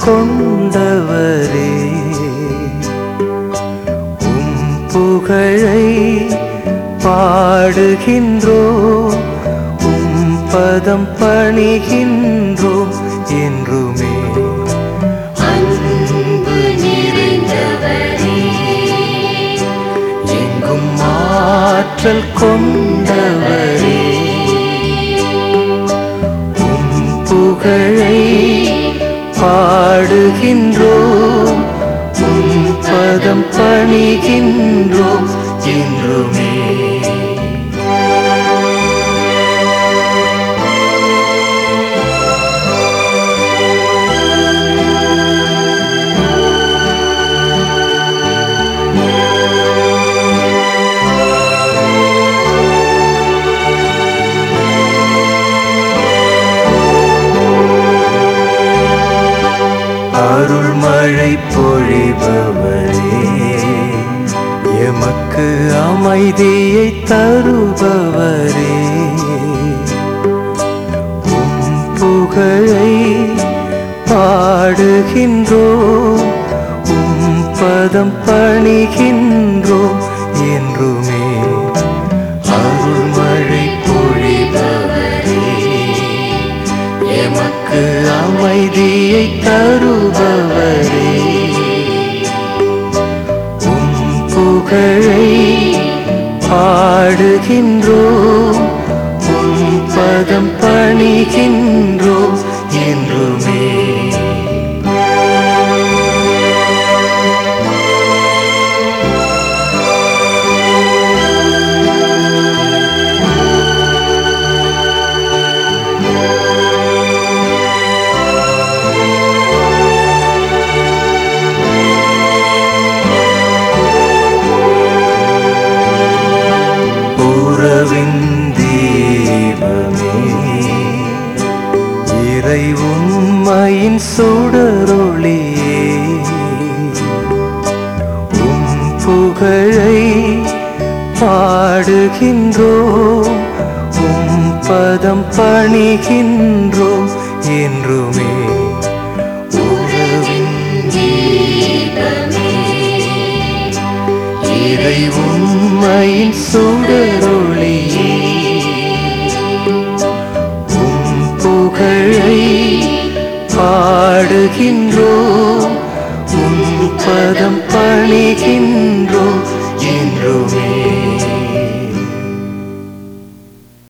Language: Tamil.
கொண்டவரே உம் புகழை பாடுகின்றோ உம் பதம் பணிகின்றோம் என்றுமே அன்பு நிறைந்தவரே எங்கும் ஆற்றல் கொண்டவரே உம் புகழை பாடுகின்றோம் உம் பதம் பணிகின்றோம் என்றுமே அருள்மழை பொழிபவரே எமக்கு அமைதியை தருபவரே உம் புகழை பாடுகின்றோம் உம் பதம் பணிகின்றோம் என்றுமே அருள்மழை பொழிபவரே எமக்கு அமைதியை தருபவரே உம் புகழை பாடுகின்றோம் உம் பதம் பணிகின்றோம் என்றுமே உறவின் தீபமே இறை உண்மையின் சுடரொளியே உம் புகழை பாடுகின்றோம் உம் பதம் பணிகின்றோம் என்றுமே உறவின் தீபமே இறை உண்மையின் சுடரொளியே உம் புகழை பாடுகின்றோம் உம் பதம் பணிகின்றோம்